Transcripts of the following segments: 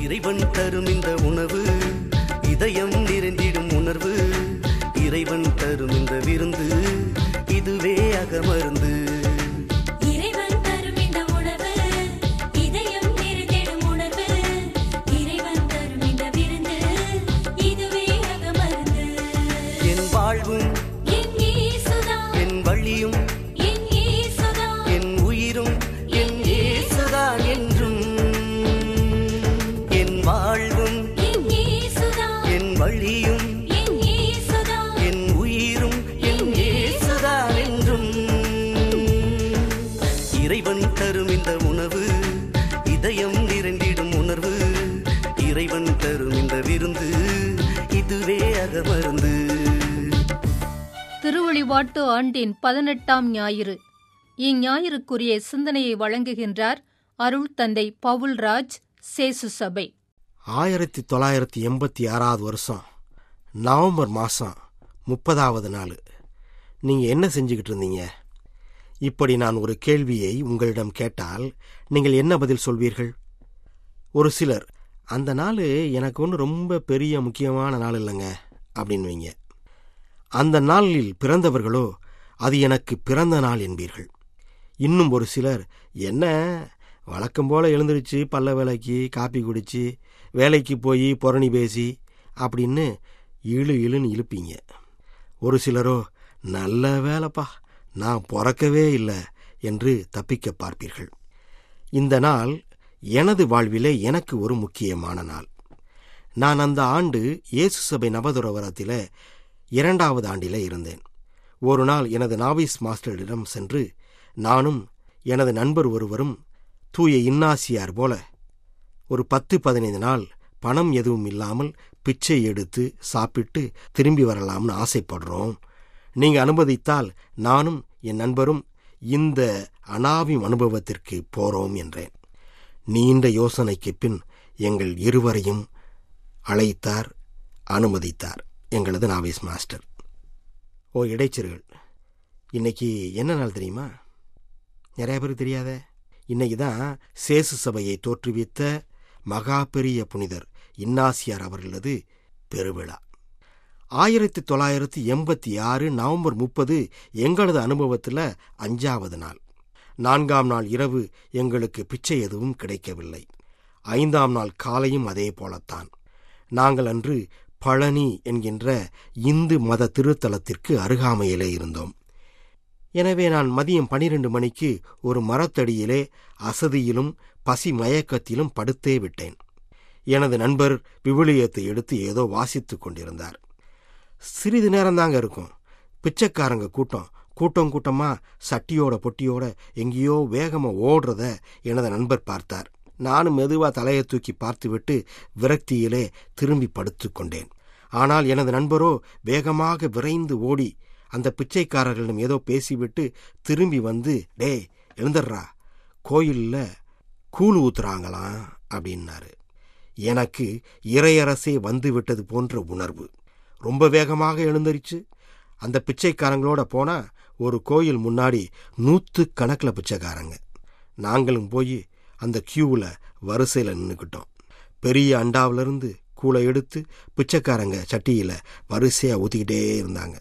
இறைவன் தரும் இந்த உணவு இதயம் நிறைந்திடும் உணர்வு இறைவன் தரும் இந்த விருந்து இதுவே அகமருந்து இறைவன் தரும் இந்த உணவு இதயம் நிறைந்திடும் உணர்வு இறைவன் தரும் இந்த விருந்து இதுவே அகமருந்து என் வாழ்வும் என் இயேசுதான் என் வழியும் என் இயேசுதான் என் உயிரும் என் இயேசுதான் என்றும் என் வாழ்வும் என் இயேசுதான் என் வழியும் என் இயேசுதான் என் உயிரும் என் இயேசுதான் என்றும் இறைவன் தரும் இந்த உணவு இதயம் நிறைந்திடும் உணர்வு இறைவன் தரும் இந்த விருந்து இதுவே அகமருந்து திருவழிபாட்டு ஆண்டின் பதினெட்டாம் ஞாயிறு இஞ்ஞாயிறுக்குரிய சிந்தனையை வழங்குகின்றார் அருள் தந்தை பவுல்ராஜ் சேசு சபை ஆயிரத்தி தொள்ளாயிரத்தி எண்பத்தி ஆறாவது வருஷம் நவம்பர் மாதம் முப்பதாவது நாள் நீங்கள் என்ன செஞ்சுக்கிட்டு இருந்தீங்க இப்படி நான் ஒரு கேள்வியை உங்களிடம் கேட்டால் நீங்கள் என்ன பதில் சொல்வீர்கள் ஒரு சிலர் அந்த நாள் எனக்கு ஒன்றும் ரொம்ப பெரிய முக்கியமான நாள் இல்லைங்க அப்படின்வீங்க அந்த நாளில் பிறந்தவர்களோ அது எனக்கு பிறந்த நாள் என்பீர்கள் இன்னும் ஒரு சிலர் என்ன வழக்கம் போல எழுந்திருச்சு பல்ல வேலைக்கு காப்பி குடிச்சு வேலைக்கு போய் புரணி பேசி அப்படின்னு இழு இழுன்னு இழுப்பீங்க ஒரு சிலரோ நல்ல வேலைப்பா நான் பிறக்கவே இல்லை என்று தப்பிக்க பார்ப்பீர்கள் இந்த நாள் எனது வாழ்விலே எனக்கு ஒரு முக்கியமான நாள் நான் அந்த ஆண்டு இயேசு சபை நவதுரவரத்தில் இரண்டாவது ஆண்டிலே இருந்தேன் ஒரு நாள் எனது நாவிஸ் மாஸ்டரிடம் சென்று நானும் எனது நண்பர் ஒருவரும் தூய இன்னாசியார் போல ஒரு பத்து பதினைந்து நாள் பணம் எதுவும் இல்லாமல் பிச்சை எடுத்து சாப்பிட்டு திரும்பி வரலாம்னு ஆசைப்படுறோம் நீங்க அனுமதித்தால் நானும் என் நண்பரும் இந்த அனாவிம் அனுபவத்திற்கு போறோம் என்றேன் நீண்ட யோசனைக்கு பின் எங்கள் இருவரையும் அழைத்தார் அனுமதித்தார் எங்களது நாவிஸ் மாஸ்டர் ஓ இடைச்சர்கள் இன்னைக்கு என்ன நாள் தெரியுமா நிறைய பேருக்கு தெரியாதே இன்னைக்கு தான் சேசு சபையை தோற்றுவித்த மகா பெரிய புனிதர் இன்னாசியார் அவர்களது பெருவிழா ஆயிரத்தி தொள்ளாயிரத்தி எண்பத்தி ஆறு நவம்பர் முப்பது எங்களது அனுபவத்தில் அஞ்சாவது நாள் நான்காம் நாள் இரவு எங்களுக்கு பிச்சை எதுவும் கிடைக்கவில்லை ஐந்தாம் நாள் காலையும் அதே போலத்தான் நாங்கள் அன்று பழனி என்கின்ற இந்து மத திருத்தலத்திற்கு அருகாமையிலே இருந்தோம் எனவே நான் மதியம் பனிரெண்டு மணிக்கு ஒரு மரத்தடியிலே அசதியிலும் பசி மயக்கத்திலும் படுத்தே விட்டேன் எனது நண்பர் விவிலியத்தை எடுத்து ஏதோ வாசித்துக் கொண்டிருந்தார் சிறிது நேரம்தாங்க இருக்கும் பிச்சைக்காரங்க கூட்டம் கூட்டம் கூட்டமா சட்டியோட பொட்டியோட எங்கேயோ வேகமா ஓடுறத எனது நண்பர் பார்த்தார் நானும் மெதுவா தலையை தூக்கி பார்த்துவிட்டு விரக்தியிலே திரும்பி படுத்துக் கொண்டேன் ஆனால் எனது நண்பரோ வேகமாக விரைந்து ஓடி அந்த பிச்சைக்காரர்களிடம் ஏதோ பேசிவிட்டு திரும்பி வந்து டேய் எழுந்துடுறா கோயில்ல கூழ் ஊத்துறாங்களாம் அப்படின்னாரு எனக்கு இறையரசே வந்து விட்டது போன்ற உணர்வு ரொம்ப வேகமாக எழுந்தரிச்சு அந்த பிச்சைக்காரங்களோட போனா ஒரு கோயில் முன்னாடி நூத்து கணக்கில் பிச்சைக்காரங்க நாங்களும் போய் அந்த கியூவில் வரிசையில் நின்றுக்கிட்டோம் பெரிய அண்டாவிலிருந்து கூளை எடுத்து பிச்சைக்காரங்க சட்டியில் வரிசையாக ஊற்றிக்கிட்டே இருந்தாங்க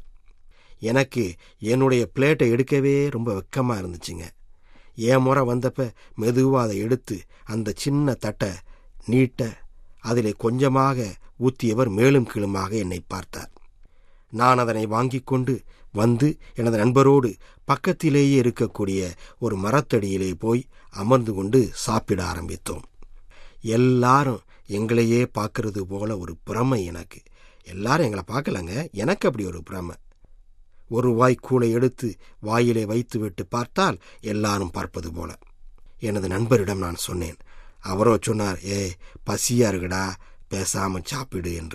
எனக்கு என்னுடைய பிளேட்டை எடுக்கவே ரொம்ப வெக்கமாக இருந்துச்சுங்க என் முறை வந்தப்ப மெதுவாக அதை எடுத்து அந்த சின்ன தட்டை நீட்ட அதிலே கொஞ்சமாக ஊற்றியவர் மேலும் கீழுமாக என்னை பார்த்தார் நான் அதனை வாங்கிக் கொண்டு வந்து எனது நண்பரோடு பக்கத்திலேயே இருக்கக்கூடிய ஒரு மரத்தடியிலே போய் அமர்ந்து கொண்டு சாப்பிட ஆரம்பித்தோம் எல்லாரும் எங்களையே பார்க்கறது போல ஒரு பிரமை எனக்கு எல்லாரும் எங்களை பார்க்கலங்க எனக்கு அப்படி ஒரு பிரமை ஒரு வாய் கூளை எடுத்து வாயிலே வைத்துவிட்டு பார்த்தால் எல்லாரும் பார்ப்பது போல எனது நண்பரிடம் நான் சொன்னேன் அவரோ சொன்னார் ஏ பசியா இருக்குடா பேசாம சாப்பிடு என்று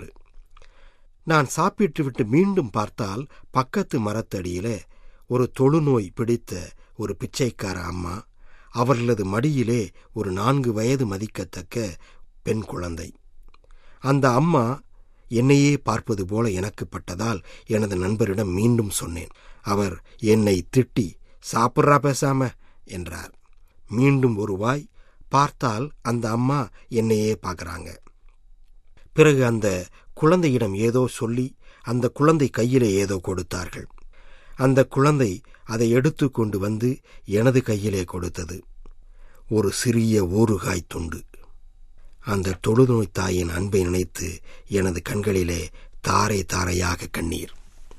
நான் சாப்பிட்டு விட்டு மீண்டும் பார்த்தால் பக்கத்து மரத்தடியிலே ஒரு தொழுநோய் பிடித்த ஒரு பிச்சைக்கார அம்மா அவர்களது மடியிலே ஒரு நான்கு வயது மதிக்கத்தக்க பெண் குழந்தை அந்த அம்மா என்னையே பார்ப்பது போல எனக்கு பட்டதால் எனது நண்பரிடம் மீண்டும் சொன்னேன் அவர் என்னை திட்டி சாப்பிட்றா பேசாம என்றார் மீண்டும் ஒரு வாய் பார்த்தால் அந்த அம்மா என்னையே பார்க்கறாங்க பிறகு அந்த குழந்தையிடம் ஏதோ சொல்லி அந்த குழந்தை கையிலே ஏதோ கொடுத்தார்கள் அந்த குழந்தை அதை எடுத்து கொண்டு வந்து எனது கையிலே கொடுத்தது ஒரு சிறிய ஊறுகாய் துண்டு அந்த தொழுநோய் தாயின் அன்பை நினைத்து எனது கண்களிலே தாரை தாரையாக கண்ணீர்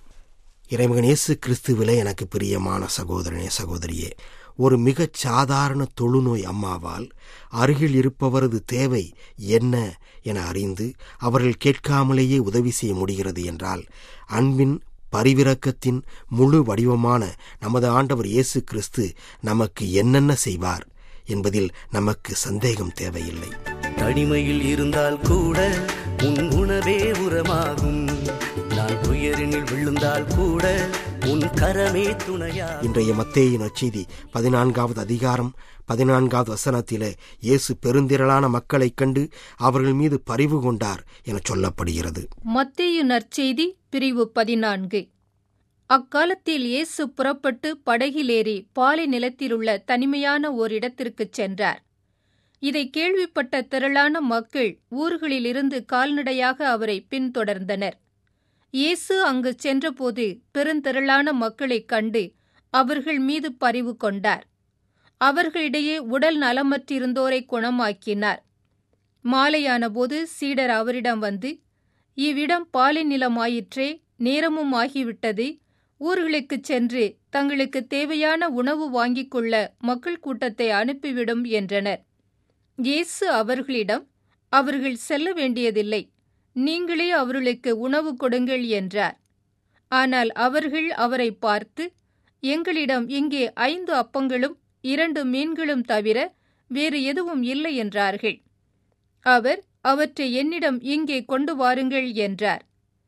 இறைமகன் இயேசு கிறிஸ்துவிலே எனக்கு பிரியமான சகோதரனே சகோதரியே ஒரு மிகச் சாதாரண தொழுநோய் அம்மாவால் அருகில் இருப்பவரது தேவை என்ன என அறிந்து அவர்கள் கேட்காமலேயே உதவி செய்ய முடிகிறது என்றால் அன்பின் பரிவிரக்கத்தின் முழு வடிவமான நமது ஆண்டவர் இயேசு கிறிஸ்து நமக்கு என்னென்ன செய்வார் என்பதில் நமக்கு சந்தேகம் தேவையில்லை தனிமையில் இருந்தால் கூட உன் உணவே உரமாகும் நான் துயரினில் விழுந்தால் கூட உன் கரமே துணையா இன்றைய மத்தேயின் நற்செய்தி பதினான்காவது அதிகாரம் பதினான்காவது வசனத்திலே இயேசு பெருந்திரளான மக்களைக் கண்டு அவர்கள் மீது பரிவு கொண்டார் என சொல்லப்படுகிறது மத்தேயு நற்செய்தி பிரிவு பதினான்கு அக்காலத்தில் இயேசு புறப்பட்டு படகிலேறி பாலை நிலத்திலுள்ள தனிமையான ஓரிடத்திற்குச் சென்றார் இதை கேள்விப்பட்ட திரளான மக்கள் ஊர்களிலிருந்து கால்நடையாக அவரை பின்தொடர்ந்தனர் இயேசு அங்கு சென்றபோது பெருந்திரளான மக்களைக் கண்டு அவர்கள் மீது பரிவு கொண்டார் அவர்களிடையே உடல் நலமற்றிருந்தோரை குணமாக்கினார் மாலையானபோது சீடர் அவரிடம் வந்து இவ்விடம் பாலை நிலமாயிற்றே நேரமும் ஆகிவிட்டது ஊர்களுக்குச் சென்று தங்களுக்கு தேவையான உணவு வாங்கிக் கொள்ள மக்கள் கூட்டத்தை அனுப்பிவிடும் என்றனர் இயேசு அவர்களிடம் அவர்கள் செல்ல வேண்டியதில்லை நீங்களே அவர்களுக்கு உணவு கொடுங்கள் என்றார் ஆனால் அவர்கள் அவரை பார்த்து எங்களிடம் இங்கே ஐந்து அப்பங்களும் இரண்டு மீன்களும் தவிர வேறு எதுவும் இல்லை என்றார்கள் அவர் அவற்றை என்னிடம் இங்கே கொண்டு வாருங்கள் என்றார்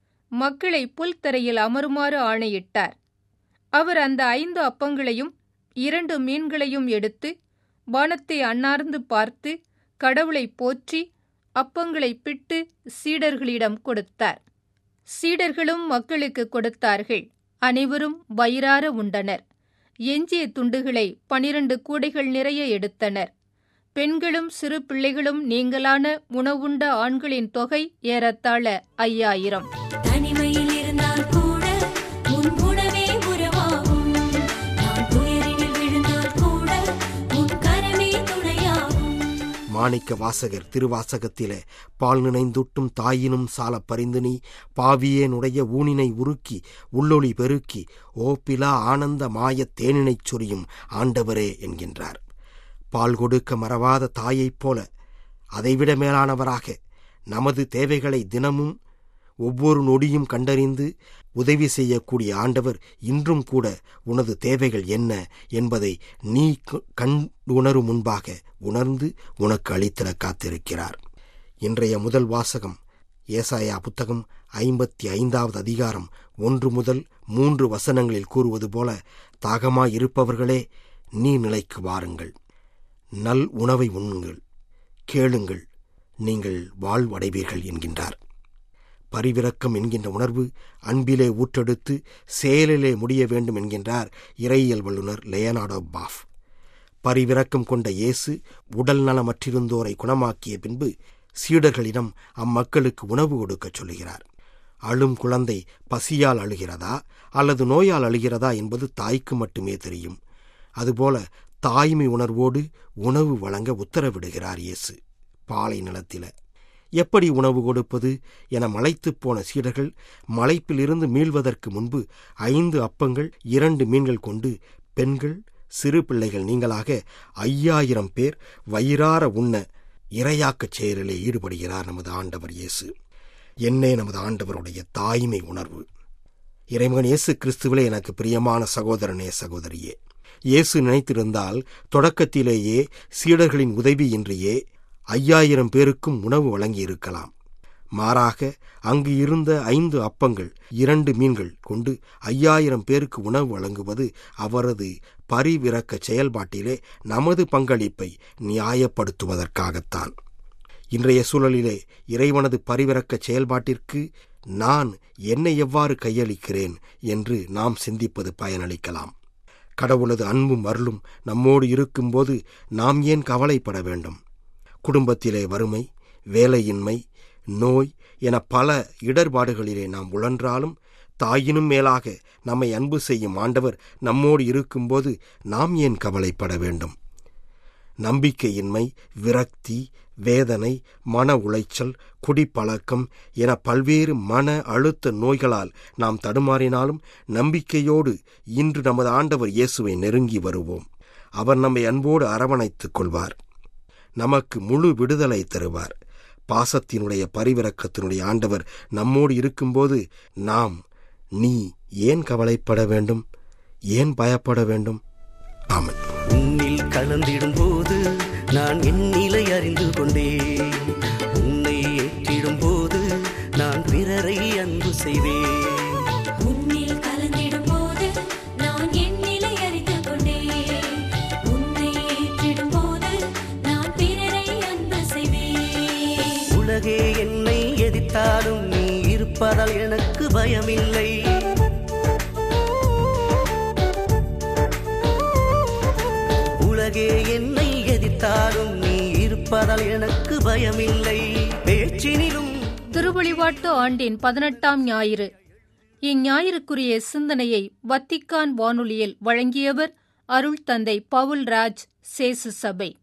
மக்களை புல்தரையில் அமருமாறு ஆணையிட்டார் அவர் அந்த ஐந்து அப்பங்களையும் இரண்டு மீன்களையும் எடுத்து வானத்தை அண்ணார்ந்து பார்த்து கடவுளை போற்றி அப்பங்களை பிட்டு சீடர்களிடம் கொடுத்தார் சீடர்களும் மக்களுக்கு கொடுத்தார்கள் அனைவரும் வயிறார உண்டனர் எஞ்சிய துண்டுகளை பனிரண்டு கூடைகள் நிறைய எடுத்தனர் பெண்களும் சிறு பிள்ளைகளும் நீங்களான உணவுண்ட ஆண்களின் தொகை ஏறத்தாழ ஐயாயிரம் தனிமையில் இருந்தால் கூட உன் உணவே உறவாகும் நான் துயரினில் விழுந்தால் கூட உன் கரமே துணையாகும் மாணிக்க வாசகர் திருவாசகத்திலே பால் நினைந்துட்டும் தாயினும் சால பரிந்து நீ பாவியேனுடைய ஊனினை உருக்கி உள்ளொளி பெருக்கி ஓப்பிலா ஆனந்த மாயத் தேனினைச் சொரியும் ஆண்டவரே என்கின்றார் பால் கொடுக்க மறவாத தாயைப் போல அதைவிட மேலானவராக நமது தேவைகளை தினமும் ஒவ்வொரு நொடியும் கண்டறிந்து உதவி செய்யக்கூடிய ஆண்டவர் இன்றும் கூட உனது தேவைகள் என்ன என்பதை நீ க- கண்டுணரும் முன்பாக உணர்ந்து உனக்கு அளித்திட காத்திருக்கிறார் இன்றைய முதல் வாசகம் ஏசாயா புத்தகம் ஐம்பத்தி ஐந்தாவது அதிகாரம் ஒன்று முதல் மூன்று வசனங்களில் கூறுவது போல தாகமாயிருப்பவர்களே நீ நிலைக்கு வாருங்கள் நல் உணவை உண்ணுங்கள் கேளுங்கள் நீங்கள் வாழ்வடைவீர்கள் என்கின்றார் பரிவிரக்கம் என்கின்ற உணர்வு அன்பிலே ஊற்றெடுத்து செயலிலே முடிய வேண்டும் என்கின்றார் இறையியல் வல்லுனர் லேயனாடோ பாஃப் பரிவிரக்கம் கொண்ட இயேசு உடல் நலமற்றிருந்தோரை குணமாக்கிய பின்பு சீடர்களிடம் அம்மக்களுக்கு உணவு கொடுக்கச் சொல்லுகிறார் அழும் குழந்தை பசியால் அழுகிறதா அல்லது நோயால் அழுகிறதா என்பது தாய்க்கு மட்டுமே தெரியும் அதுபோல தாய்மை உணர்வோடு உணவு வழங்க உத்தரவிடுகிறார் இயேசு பாலை நிலத்தில எப்படி உணவு கொடுப்பது என மலைத்துப் போன சீடர்கள் மலைப்பிலிருந்து மீள்வதற்கு முன்பு ஐந்து அப்பங்கள் இரண்டு மீன்கள் கொண்டு பெண்கள் சிறு பிள்ளைகள் நீங்களாக ஐயாயிரம் பேர் வயிறார உண்ண இரையாக்கச் செயலிலே ஈடுபடுகிறார் நமது ஆண்டவர் இயேசு என்னே நமது ஆண்டவருடைய தாய்மை உணர்வு இறைமகன் இயேசு கிறிஸ்துவிலே எனக்கு பிரியமான சகோதரனே சகோதரியே இயேசு நினைத்திருந்தால் தொடக்கத்திலேயே சீடர்களின் உதவியின்றியே ஐயாயிரம் பேருக்கும் உணவு வழங்கியிருக்கலாம் மாறாக அங்கு இருந்த ஐந்து அப்பங்கள் இரண்டு மீன்கள் கொண்டு ஐயாயிரம் பேருக்கு உணவு வழங்குவது அவரது பரிவிரக்க செயல்பாட்டிலே நமது பங்களிப்பை நியாயப்படுத்துவதற்காகத்தான் இன்றைய சூழலிலே இறைவனது பரிவிரக்க செயல்பாட்டிற்கு நான் என்னை எவ்வாறு கையளிக்கிறேன் என்று நாம் சிந்திப்பது பயனளிக்கலாம் கடவுளது அன்பும் அருளும் நம்மோடு இருக்கும்போது நாம் ஏன் கவலைப்பட வேண்டும் குடும்பத்திலே வறுமை வேலையின்மை நோய் என பல இடர்பாடுகளிலே நாம் உழன்றாலும் தாயினும் மேலாக நம்மை அன்பு செய்யும் ஆண்டவர் நம்மோடு இருக்கும்போது நாம் ஏன் கவலைப்பட வேண்டும் நம்பிக்கையின்மை விரக்தி வேதனை மன உளைச்சல் குடிப்பழக்கம் என பல்வேறு மன அழுத்த நோய்களால் நாம் தடுமாறினாலும் நம்பிக்கையோடு இன்று நமது ஆண்டவர் இயேசுவை நெருங்கி வருவோம் அவர் நம்மை அன்போடு அரவணைத்துக் கொள்வார் நமக்கு முழு விடுதலை தருவார் பாசத்தினுடைய பரிவிரக்கத்தினுடைய ஆண்டவர் நம்மோடு இருக்கும்போது நாம் நீ ஏன் கவலைப்பட வேண்டும் ஏன் பயப்பட வேண்டும் ஆமன் உன்னில் கலந்திடும் போது நான் என் நிலை அறிந்து கொண்டேன் உன்னை ஏற்றிடும் போது நான் பிறரை அன்பு செய்வேன் உன்னில் கலந்திடும் போது நான் என் நிலை அறிந்து கொண்டேன் உன்னை ஏற்றிடும் போது நான் பிறரை அன்பு செய்வேன் உலகே என்னை எதிர்த்தாலும் நீ இருப்பதால் எனக்கு பயமில்லை உலகே என்னை எதிர்த்தாலும் நீ இருப்பதால் எனக்கு பயமில்லை பேச்சினிலும் திருவழிபாட்டு ஆண்டின் பதினெட்டாம் ஞாயிறு இஞ்ஞாயிறுக்குரிய சிந்தனையை வத்திக்கான் வானொலியில் வழங்கியவர் அருள் தந்தை பவுல் ராஜ் சேசு சபை